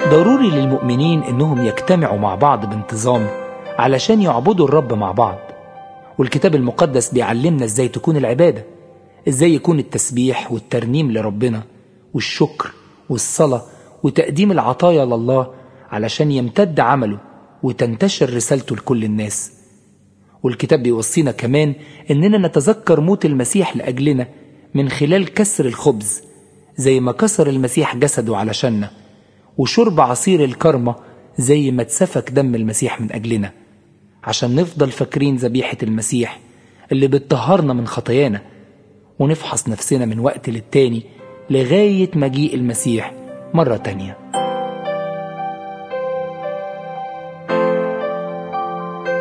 ضروري للمؤمنين إنهم يجتمعوا مع بعض بانتظام علشان يعبدوا الرب مع بعض والكتاب المقدس بيعلمنا إزاي تكون العبادة إزاي يكون التسبيح والترنيم لربنا والشكر والصلاة وتقديم العطايا لله علشان يمتد عمله وتنتشر رسالته لكل الناس والكتاب بيوصينا كمان إننا نتذكر موت المسيح لأجلنا من خلال كسر الخبز زي ما كسر المسيح جسده علشاننا وشرب عصير الكرمة زي ما اتسفك دم المسيح من أجلنا عشان نفضل فاكرين ذبيحة المسيح اللي بتطهرنا من خطايانا ونفحص نفسنا من وقت للتاني لغاية مجيء المسيح مرة تانية